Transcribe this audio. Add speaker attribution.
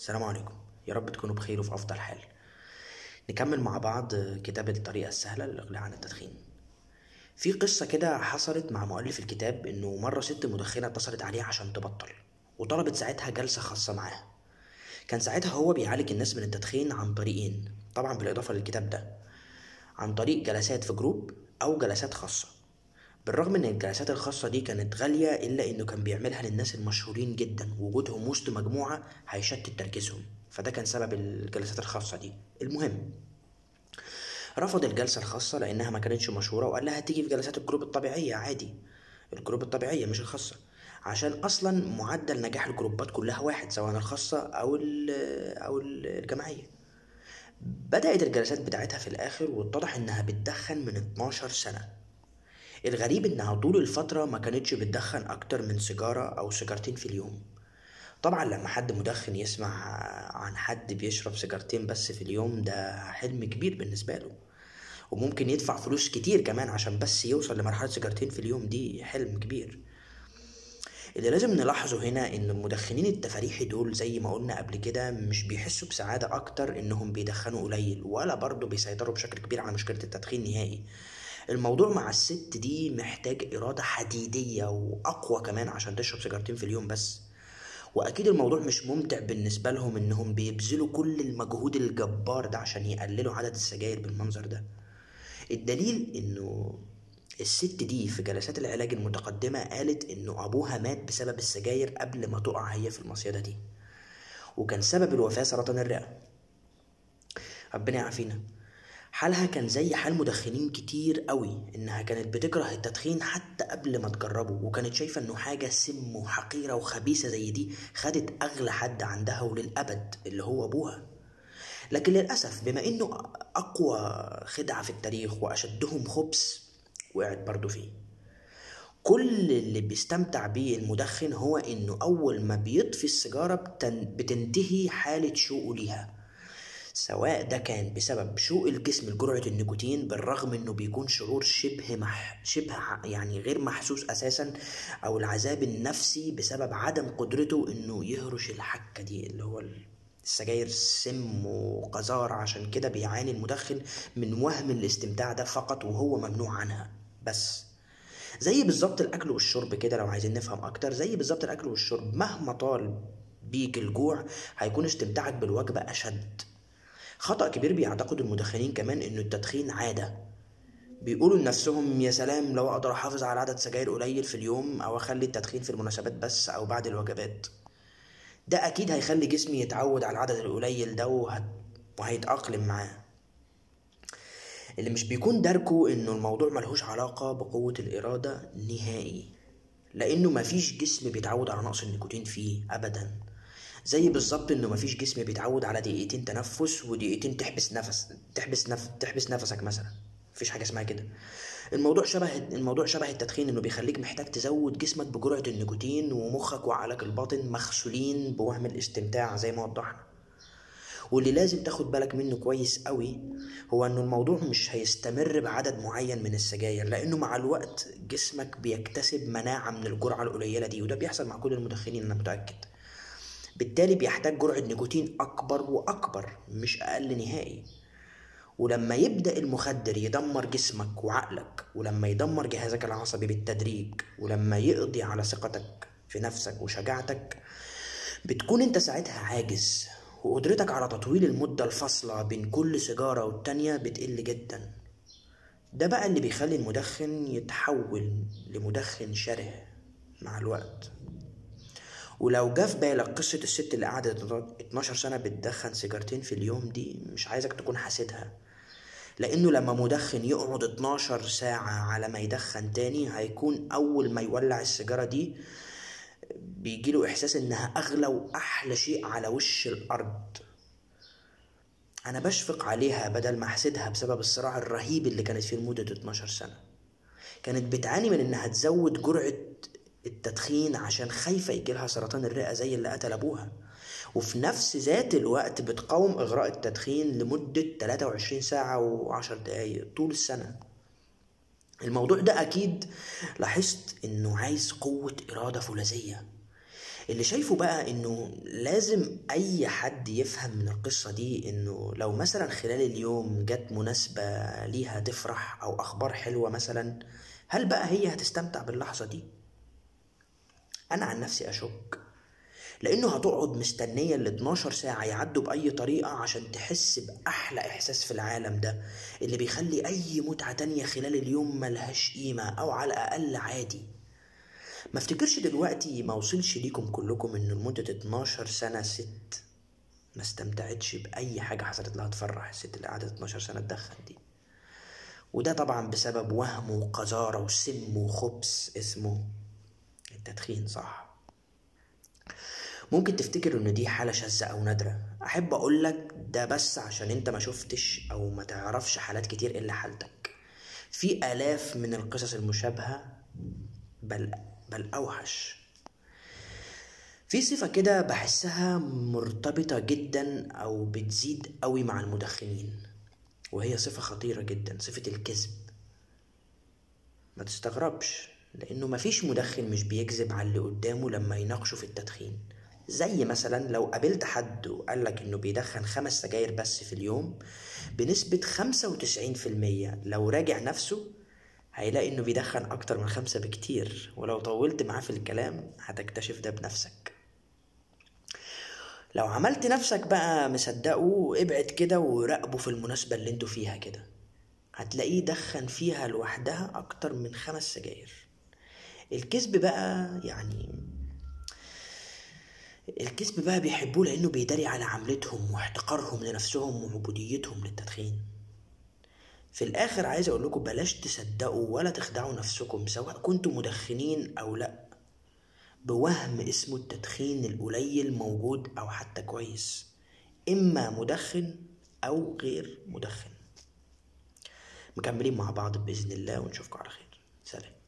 Speaker 1: السلام عليكم يا رب تكونوا بخير وفي أفضل حال نكمل مع بعض كتاب الطريقة السهلة للإقلاع عن التدخين في قصة كده حصلت مع مؤلف الكتاب إنه مرة ست مدخنة اتصلت عليه عشان تبطل وطلبت ساعتها جلسة خاصة معاه كان ساعتها هو بيعالج الناس من التدخين عن طريقين طبعا بالإضافة للكتاب ده عن طريق جلسات في جروب أو جلسات خاصة بالرغم ان الجلسات الخاصة دي كانت غالية الا انه كان بيعملها للناس المشهورين جدا وجودهم وسط مجموعة هيشتت تركيزهم فده كان سبب الجلسات الخاصة دي المهم رفض الجلسة الخاصة لأنها ما كانتش مشهورة وقال لها تيجي في جلسات الجروب الطبيعية عادي الجروب الطبيعية مش الخاصة عشان أصلا معدل نجاح الجروبات كلها واحد سواء الخاصة أو ال أو ال- الجماعية بدأت الجلسات بتاعتها في الآخر واتضح إنها بتدخن من 12 سنة الغريب إنها طول الفترة ما كانتش بتدخن أكتر من سيجارة أو سيجارتين في اليوم طبعا لما حد مدخن يسمع عن حد بيشرب سيجارتين بس في اليوم ده حلم كبير بالنسبة له وممكن يدفع فلوس كتير كمان عشان بس يوصل لمرحلة سيجارتين في اليوم دي حلم كبير اللي لازم نلاحظه هنا ان المدخنين التفاريحي دول زي ما قلنا قبل كده مش بيحسوا بسعادة اكتر انهم بيدخنوا قليل ولا برضه بيسيطروا بشكل كبير على مشكلة التدخين نهائي الموضوع مع الست دي محتاج إرادة حديدية وأقوى كمان عشان تشرب سيجارتين في اليوم بس وأكيد الموضوع مش ممتع بالنسبة لهم إنهم بيبذلوا كل المجهود الجبار ده عشان يقللوا عدد السجاير بالمنظر ده الدليل إنه الست دي في جلسات العلاج المتقدمة قالت إنه أبوها مات بسبب السجاير قبل ما تقع هي في المصيدة دي وكان سبب الوفاة سرطان الرئة ربنا يعافينا حالها كان زي حال مدخنين كتير قوي انها كانت بتكره التدخين حتى قبل ما تجربه وكانت شايفة انه حاجة سم وحقيرة وخبيثة زي دي خدت اغلى حد عندها وللابد اللي هو ابوها لكن للأسف بما انه اقوى خدعة في التاريخ واشدهم خبث وقعت برضه فيه كل اللي بيستمتع بيه المدخن هو انه اول ما بيطفي السيجارة بتن... بتنتهي حالة شوقه ليها سواء ده كان بسبب شوق الجسم لجرعة النيكوتين بالرغم انه بيكون شعور شبه مح... شبه ع- يعني غير محسوس اساسا او العذاب النفسي بسبب عدم قدرته انه يهرش الحكة دي اللي هو ال- السجاير سم وقذارة عشان كده بيعاني المدخن من وهم الاستمتاع ده فقط وهو ممنوع عنها بس زي بالظبط الاكل والشرب كده لو عايزين نفهم اكتر زي بالظبط الاكل والشرب مهما طال بيك الجوع هيكون استمتاعك بالوجبة اشد خطأ كبير بيعتقد المدخنين كمان إنه التدخين عادة بيقولوا لنفسهم يا سلام لو أقدر أحافظ على عدد سجاير قليل في اليوم أو أخلي التدخين في المناسبات بس أو بعد الوجبات ده أكيد هيخلي جسمي يتعود على العدد القليل ده وهت... وهيتأقلم معاه اللي مش بيكون داركه إنه الموضوع ملهوش علاقة بقوة الإرادة نهائي لأنه مفيش جسم بيتعود على نقص النيكوتين فيه أبدا زي بالظبط انه مفيش جسم بيتعود على دقيقتين تنفس ودقيقتين تحبس نفس تحبس نف... تحبس نفسك مثلا مفيش حاجه اسمها كده الموضوع شبه الموضوع شبه التدخين انه بيخليك محتاج تزود جسمك بجرعه النيكوتين ومخك وعقلك الباطن مغسولين بوهم الاستمتاع زي ما وضحنا واللي لازم تاخد بالك منه كويس قوي هو انه الموضوع مش هيستمر بعدد معين من السجاير لانه مع الوقت جسمك بيكتسب مناعه من الجرعه القليله دي وده بيحصل مع كل المدخنين انا متاكد بالتالي بيحتاج جرعة نيكوتين أكبر وأكبر مش أقل نهائي ولما يبدأ المخدر يدمر جسمك وعقلك ولما يدمر جهازك العصبي بالتدريج ولما يقضي على ثقتك في نفسك وشجاعتك بتكون انت ساعتها عاجز وقدرتك على تطويل المدة الفاصلة بين كل سيجارة والتانية بتقل جدا ده بقى اللي بيخلي المدخن يتحول لمدخن شره مع الوقت ولو جه في بالك قصة الست اللي قعدت 12 سنة بتدخن سيجارتين في اليوم دي مش عايزك تكون حاسدها لأنه لما مدخن يقعد 12 ساعة على ما يدخن تاني هيكون أول ما يولع السيجارة دي بيجيله إحساس إنها أغلى وأحلى شيء على وش الأرض أنا بشفق عليها بدل ما أحسدها بسبب الصراع الرهيب اللي كانت فيه لمدة 12 سنة كانت بتعاني من إنها تزود جرعة التدخين عشان خايفة يجيلها سرطان الرئة زي اللي قتل أبوها وفي نفس ذات الوقت بتقاوم إغراء التدخين لمدة 23 ساعة و10 دقايق طول السنة الموضوع ده أكيد لاحظت إنه عايز قوة إرادة فولاذية اللي شايفه بقى انه لازم اي حد يفهم من القصة دي انه لو مثلا خلال اليوم جت مناسبة ليها تفرح او اخبار حلوة مثلا هل بقى هي هتستمتع باللحظة دي انا عن نفسي اشك لانه هتقعد مستنية ال 12 ساعة يعدوا باي طريقة عشان تحس باحلى احساس في العالم ده اللي بيخلي اي متعة تانية خلال اليوم ملهاش قيمة او على الاقل عادي ما افتكرش دلوقتي ما وصلش ليكم كلكم ان لمدة 12 سنة ست ما استمتعتش بأي حاجة حصلت لها تفرح الست اللي قعدت 12 سنة تدخن دي وده طبعا بسبب وهم وقذارة وسم وخبث اسمه التدخين صح ممكن تفتكر ان دي حالة شاذة او نادرة احب اقولك ده بس عشان انت ما شفتش او ما تعرفش حالات كتير الا حالتك في الاف من القصص المشابهة بل بل أوحش في صفة كده بحسها مرتبطة جدا أو بتزيد قوي مع المدخنين وهي صفة خطيرة جدا صفة الكذب ما تستغربش لأنه مفيش مدخن مش بيكذب على اللي قدامه لما يناقشه في التدخين زي مثلا لو قابلت حد وقالك انه بيدخن خمس سجاير بس في اليوم بنسبة خمسة وتسعين في المية لو راجع نفسه هيلاقي انه بيدخن اكتر من خمسة بكتير ولو طولت معاه في الكلام هتكتشف ده بنفسك لو عملت نفسك بقى مصدقه ابعد كده وراقبه في المناسبة اللي انتوا فيها كده هتلاقيه دخن فيها لوحدها اكتر من خمس سجاير الكذب بقى يعني الكذب بقى بيحبوه لانه بيداري على عملتهم واحتقارهم لنفسهم وعبوديتهم للتدخين في الاخر عايز اقول لكم بلاش تصدقوا ولا تخدعوا نفسكم سواء كنتم مدخنين او لا بوهم اسمه التدخين القليل موجود او حتى كويس اما مدخن او غير مدخن مكملين مع بعض باذن الله ونشوفكم على خير سلام